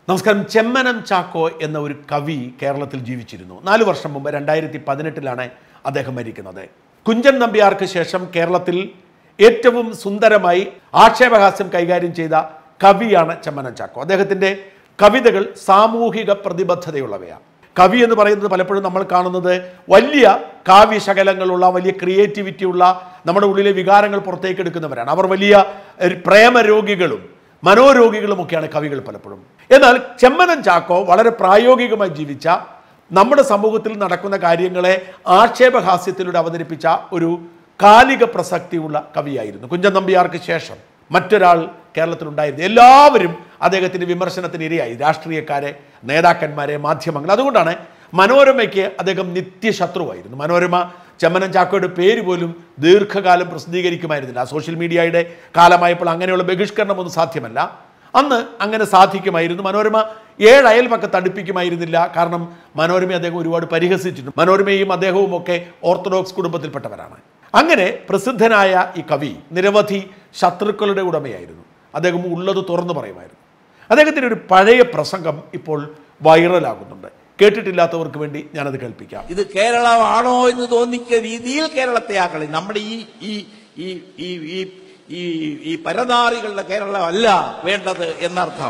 നമസ്കാരം ചെമ്മനം ചാക്കോ എന്ന ഒരു കവി കേരളത്തിൽ ജീവിച്ചിരുന്നു നാല് വർഷം മുമ്പ് രണ്ടായിരത്തി പതിനെട്ടിലാണ് അദ്ദേഹം മരിക്കുന്നത് കുഞ്ചൻ നമ്പ്യാർക്ക് ശേഷം കേരളത്തിൽ ഏറ്റവും സുന്ദരമായി ആക്ഷേപഹാസ്യം കൈകാര്യം ചെയ്ത കവിയാണ് ചെമ്മനം ചാക്കോ അദ്ദേഹത്തിൻ്റെ കവിതകൾ സാമൂഹിക പ്രതിബദ്ധതയുള്ളവയാണ് കവി എന്ന് പറയുന്നത് പലപ്പോഴും നമ്മൾ കാണുന്നത് വലിയ കാവ്യശകലങ്ങളുള്ള വലിയ ക്രിയേറ്റിവിറ്റി ഉള്ള നമ്മുടെ ഉള്ളിലെ വികാരങ്ങൾ പുറത്തേക്ക് എടുക്കുന്നവരാണ് അവർ വലിയ ഒരു പ്രേമരോഗികളും മനോരോഗികളുമൊക്കെയാണ് കവികൾ പലപ്പോഴും എന്നാൽ ചെമ്മനം ചാക്കോ വളരെ പ്രായോഗികമായി ജീവിച്ച നമ്മുടെ സമൂഹത്തിൽ നടക്കുന്ന കാര്യങ്ങളെ ആക്ഷേപഹാസ്യത്തിലൂടെ അവതരിപ്പിച്ച ഒരു കാലിക പ്രസക്തിയുള്ള കവിയായിരുന്നു കുഞ്ചൻ നമ്പ്യാർക്ക് ശേഷം മറ്റൊരാൾ കേരളത്തിലുണ്ടായിരുന്നു എല്ലാവരും അദ്ദേഹത്തിൻ്റെ വിമർശനത്തിന് ഇരയായി രാഷ്ട്രീയക്കാരെ നേതാക്കന്മാരെ മാധ്യമങ്ങൾ അതുകൊണ്ടാണ് മനോരമയ്ക്ക് അദ്ദേഹം നിത്യശത്രുവായിരുന്നു മനോരമ ചെമ്മനം ചാക്കോയുടെ പേര് പോലും ദീർഘകാലം പ്രസിദ്ധീകരിക്കുമായിരുന്നില്ല ആ സോഷ്യൽ മീഡിയയുടെ കാലമായപ്പോൾ അങ്ങനെയുള്ള ബഹിഷ്കരണമൊന്നും സാധ്യമല്ല അന്ന് അങ്ങനെ സാധിക്കുമായിരുന്നു മനോരമ ഏഴ് അയൽപക്കത്ത് അടുപ്പിക്കുമായിരുന്നില്ല കാരണം മനോരമയെ അദ്ദേഹം ഒരുപാട് പരിഹസിച്ചിട്ടുണ്ട് മനോരമയും അദ്ദേഹവും ഒക്കെ ഓർത്തഡോക്സ് കുടുംബത്തിൽപ്പെട്ടവരാണ് അങ്ങനെ പ്രസിദ്ധനായ ഈ കവി നിരവധി ശത്രുക്കളുടെ ഉടമയായിരുന്നു അദ്ദേഹം ഉള്ളത് തുറന്നു പറയുമായിരുന്നു അദ്ദേഹത്തിൻ്റെ ഒരു പഴയ പ്രസംഗം ഇപ്പോൾ വൈറലാകുന്നുണ്ട് കേട്ടിട്ടില്ലാത്തവർക്ക് വേണ്ടി ഞാനത് കേൾപ്പിക്കാം ഇത് കേരളമാണോ എന്ന് തോന്നിക്ക രീതിയിൽ കേരളത്തെ ആക്കളി നമ്മുടെ ഈ ഈ ഈ ഈ ഈ ഈ ഈ പരനാറികളുടെ കേരളമല്ല വേണ്ടത് എന്നർത്ഥം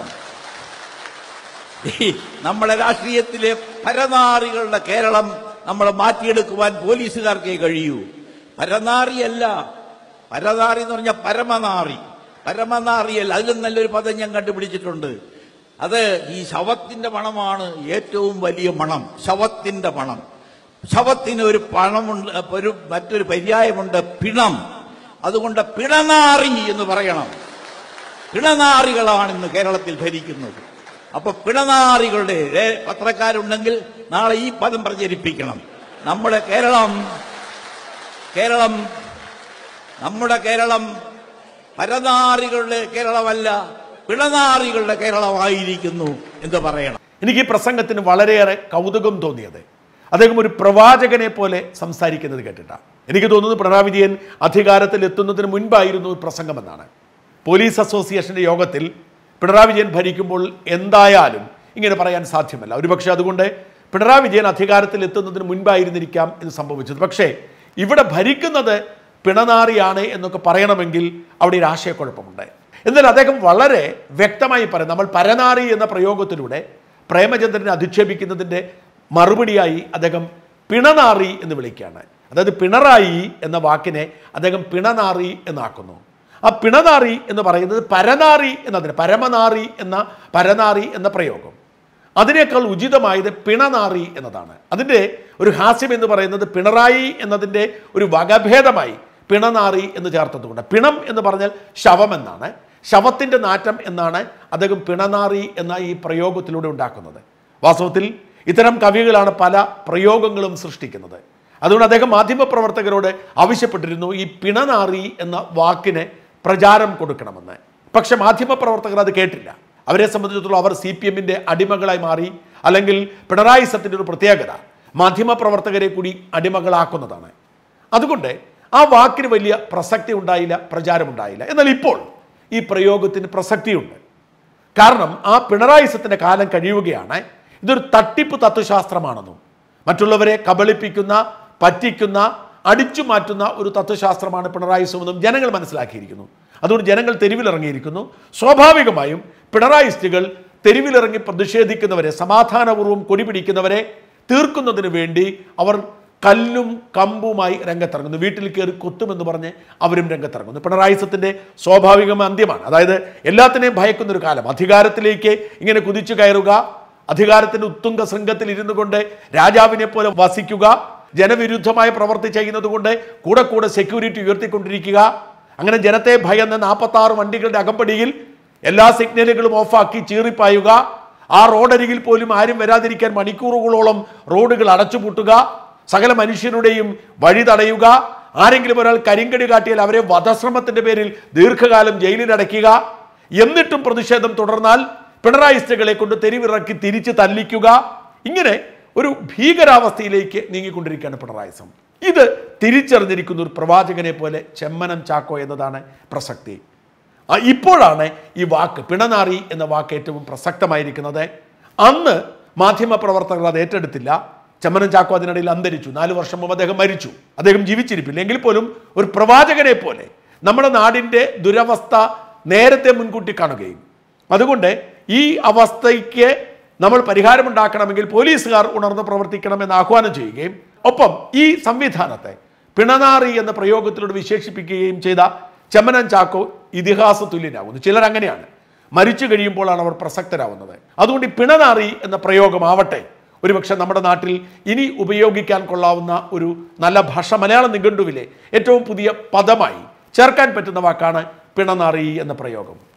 ഈ നമ്മുടെ രാഷ്ട്രീയത്തിലെ പരനാറികളുടെ കേരളം നമ്മൾ മാറ്റിയെടുക്കുവാൻ പോലീസുകാർക്കേ കഴിയൂ പരനാറിയല്ല പരനാറി എന്ന് പറഞ്ഞാൽ പരമനാറി പരമനാറിയല്ല അതിലും നല്ലൊരു പദം ഞാൻ കണ്ടുപിടിച്ചിട്ടുണ്ട് അത് ഈ ശവത്തിന്റെ മണമാണ് ഏറ്റവും വലിയ മണം ശവത്തിന്റെ മണം ശവത്തിന് ഒരു പണമുണ്ട് ഒരു മറ്റൊരു പര്യായമുണ്ട് പിണം അതുകൊണ്ട് പിണനാറി എന്ന് പറയണം പിണനാറികളാണ് ഇന്ന് കേരളത്തിൽ ഭരിക്കുന്നത് അപ്പൊ പിണനാറികളുടെ ഏ, പത്രക്കാരുണ്ടെങ്കിൽ നാളെ ഈ പദം പ്രചരിപ്പിക്കണം നമ്മുടെ കേരളം കേരളം നമ്മുടെ കേരളം പരനാറികളുടെ കേരളമല്ല പിണനാറികളുടെ കേരളമായിരിക്കുന്നു എന്ന് പറയണം എനിക്ക് ഈ പ്രസംഗത്തിന് വളരെയേറെ കൗതുകം തോന്നിയത് അദ്ദേഹം ഒരു പ്രവാചകനെ പോലെ സംസാരിക്കുന്നത് കേട്ടിട്ടാണ് എനിക്ക് തോന്നുന്നത് പിണറായി വിജയൻ അധികാരത്തിൽ എത്തുന്നതിന് മുൻപായിരുന്നു ഈ പ്രസംഗമെന്നാണ് പോലീസ് അസോസിയേഷന്റെ യോഗത്തിൽ പിണറായി വിജയൻ ഭരിക്കുമ്പോൾ എന്തായാലും ഇങ്ങനെ പറയാൻ സാധ്യമല്ല ഒരുപക്ഷെ അതുകൊണ്ട് പിണറായി വിജയൻ അധികാരത്തിൽ എത്തുന്നതിന് മുൻപായിരുന്നിരിക്കാം എന്ന് സംഭവിച്ചത് പക്ഷേ ഇവിടെ ഭരിക്കുന്നത് പിണനാറിയാണ് എന്നൊക്കെ പറയണമെങ്കിൽ അവിടെ ഒരു ആശയക്കുഴപ്പമുണ്ട് എന്നാൽ അദ്ദേഹം വളരെ വ്യക്തമായി പറയും നമ്മൾ പരനാറി എന്ന പ്രയോഗത്തിലൂടെ പ്രേമചന്ദ്രനെ അധിക്ഷേപിക്കുന്നതിൻ്റെ മറുപടിയായി അദ്ദേഹം പിണനാറി എന്ന് വിളിക്കുകയാണ് അതായത് പിണറായി എന്ന വാക്കിനെ അദ്ദേഹം പിണനാറി എന്നാക്കുന്നു ആ പിണനാറി എന്ന് പറയുന്നത് പരനാറി എന്നതിന് പരമനാറി എന്ന പരനാറി എന്ന പ്രയോഗം അതിനേക്കാൾ ഉചിതമായത് പിണനാറി എന്നതാണ് അതിൻ്റെ ഒരു ഹാസ്യം എന്ന് പറയുന്നത് പിണറായി എന്നതിൻ്റെ ഒരു വകഭേദമായി പിണനാറി എന്ന് ചേർത്തതുകൊണ്ട് പിണം എന്ന് പറഞ്ഞാൽ ശവം എന്നാണ് ശവത്തിൻ്റെ നാറ്റം എന്നാണ് അദ്ദേഹം പിണനാറി എന്ന ഈ പ്രയോഗത്തിലൂടെ ഉണ്ടാക്കുന്നത് വാസ്തവത്തിൽ ഇത്തരം കവികളാണ് പല പ്രയോഗങ്ങളും സൃഷ്ടിക്കുന്നത് അതുകൊണ്ട് അദ്ദേഹം മാധ്യമപ്രവർത്തകരോട് ആവശ്യപ്പെട്ടിരുന്നു ഈ പിണനാറി എന്ന വാക്കിന് പ്രചാരം കൊടുക്കണമെന്ന് പക്ഷെ മാധ്യമപ്രവർത്തകർ അത് കേട്ടില്ല അവരെ സംബന്ധിച്ചിടത്തോളം അവർ സി പി എമ്മിൻ്റെ അടിമകളായി മാറി അല്ലെങ്കിൽ പിണറായി സത്തിൻ്റെ ഒരു പ്രത്യേകത മാധ്യമപ്രവർത്തകരെ കൂടി അടിമകളാക്കുന്നതാണ് അതുകൊണ്ട് ആ വാക്കിന് വലിയ പ്രസക്തി ഉണ്ടായില്ല പ്രചാരമുണ്ടായില്ല എന്നാൽ ഇപ്പോൾ ഈ പ്രയോഗത്തിന് പ്രസക്തിയുണ്ട് കാരണം ആ പിണറായിസത്തിന്റെ കാലം കഴിയുകയാണ് ഇതൊരു തട്ടിപ്പ് തത്വശാസ്ത്രമാണെന്നും മറ്റുള്ളവരെ കബളിപ്പിക്കുന്ന പറ്റിക്കുന്ന അടിച്ചു മാറ്റുന്ന ഒരു തത്വശാസ്ത്രമാണ് പിണറായിസമെന്നും ജനങ്ങൾ മനസ്സിലാക്കിയിരിക്കുന്നു അതുകൊണ്ട് ജനങ്ങൾ തെരുവിലിറങ്ങിയിരിക്കുന്നു സ്വാഭാവികമായും പിണറായിസ്റ്റുകൾ തെരുവിലിറങ്ങി പ്രതിഷേധിക്കുന്നവരെ സമാധാനപൂർവ്വം കൊടി പിടിക്കുന്നവരെ തീർക്കുന്നതിന് വേണ്ടി അവർ കല്ലും കമ്പുമായി രംഗത്തിറങ്ങുന്നു വീട്ടിൽ കയറി കൊത്തുമെന്ന് പറഞ്ഞ് അവരും രംഗത്തിറങ്ങുന്നു പിണറായിസത്തിന്റെ സ്വാഭാവികമായ അന്ത്യമാണ് അതായത് എല്ലാത്തിനെയും ഭയക്കുന്ന ഒരു കാലം അധികാരത്തിലേക്ക് ഇങ്ങനെ കുതിച്ചു കയറുക അധികാരത്തിന്റെ ഉത്തുംഗ ശൃംഗത്തിൽ ഇരുന്നു കൊണ്ട് രാജാവിനെ പോലെ വസിക്കുക ജനവിരുദ്ധമായ പ്രവൃത്തി ചെയ്യുന്നത് കൊണ്ട് കൂടെ കൂടെ സെക്യൂരിറ്റി ഉയർത്തിക്കൊണ്ടിരിക്കുക അങ്ങനെ ജനത്തെ ഭയന്ന് നാൽപ്പത്തി ആറ് വണ്ടികളുടെ അകമ്പടിയിൽ എല്ലാ സിഗ്നലുകളും ഓഫാക്കി ചീറിപ്പായുക ആ റോഡരികിൽ പോലും ആരും വരാതിരിക്കാൻ മണിക്കൂറുകളോളം റോഡുകൾ അടച്ചുപൂട്ടുക സകല മനുഷ്യരുടെയും വഴി തടയുക ആരെങ്കിലും ഒരാൾ കരിങ്കടി കാട്ടിയാൽ അവരെ വധശ്രമത്തിന്റെ പേരിൽ ദീർഘകാലം ജയിലിൽ അടയ്ക്കുക എന്നിട്ടും പ്രതിഷേധം തുടർന്നാൽ പിണറായിസ്റ്റുകളെ കൊണ്ട് തെരുവിറക്കി തിരിച്ച് തല്ലിക്കുക ഇങ്ങനെ ഒരു ഭീകരാവസ്ഥയിലേക്ക് നീങ്ങിക്കൊണ്ടിരിക്കുകയാണ് പിണറായിസം ഇത് തിരിച്ചറിഞ്ഞിരിക്കുന്ന ഒരു പ്രവാചകനെ പോലെ ചെമ്മനം ചാക്കോ എന്നതാണ് പ്രസക്തി ആ, ഇപ്പോഴാണ് ഈ വാക്ക് പിണനാറി എന്ന വാക്ക് ഏറ്റവും പ്രസക്തമായിരിക്കുന്നത് അന്ന് മാധ്യമപ്രവർത്തകർ അത് ഏറ്റെടുത്തില്ല ചെമ്മനം ചാക്കോ അതിനിടയിൽ അന്തരിച്ചു നാല് വർഷം മുമ്പ് അദ്ദേഹം മരിച്ചു അദ്ദേഹം ജീവിച്ചിരിപ്പില്ല എങ്കിൽ പോലും ഒരു പ്രവാചകനെ പോലെ നമ്മുടെ നാടിൻ്റെ ദുരവസ്ഥ നേരത്തെ മുൻകൂട്ടി കാണുകയും അതുകൊണ്ട് ഈ അവസ്ഥയ്ക്ക് നമ്മൾ പരിഹാരമുണ്ടാക്കണമെങ്കിൽ പോലീസുകാർ ഉണർന്ന് പ്രവർത്തിക്കണമെന്ന് ആഹ്വാനം ചെയ്യുകയും ഒപ്പം ഈ സംവിധാനത്തെ പിണനാറി എന്ന പ്രയോഗത്തിലൂടെ വിശേഷിപ്പിക്കുകയും ചെയ്ത ചെമ്മനം ചാക്കോ ഇതിഹാസ തുല്യനാകുന്നു ചിലർ അങ്ങനെയാണ് മരിച്ചു കഴിയുമ്പോഴാണ് അവർ പ്രസക്തരാകുന്നത് അതുകൊണ്ട് ഈ പിണനാറി എന്ന പ്രയോഗമാവട്ടെ ഒരുപക്ഷെ നമ്മുടെ നാട്ടിൽ ഇനി ഉപയോഗിക്കാൻ കൊള്ളാവുന്ന ഒരു നല്ല ഭാഷ മലയാള നിഘണ്ടുവിലെ ഏറ്റവും പുതിയ പദമായി ചേർക്കാൻ പറ്റുന്ന വാക്കാണ് പിണനാറി എന്ന പ്രയോഗം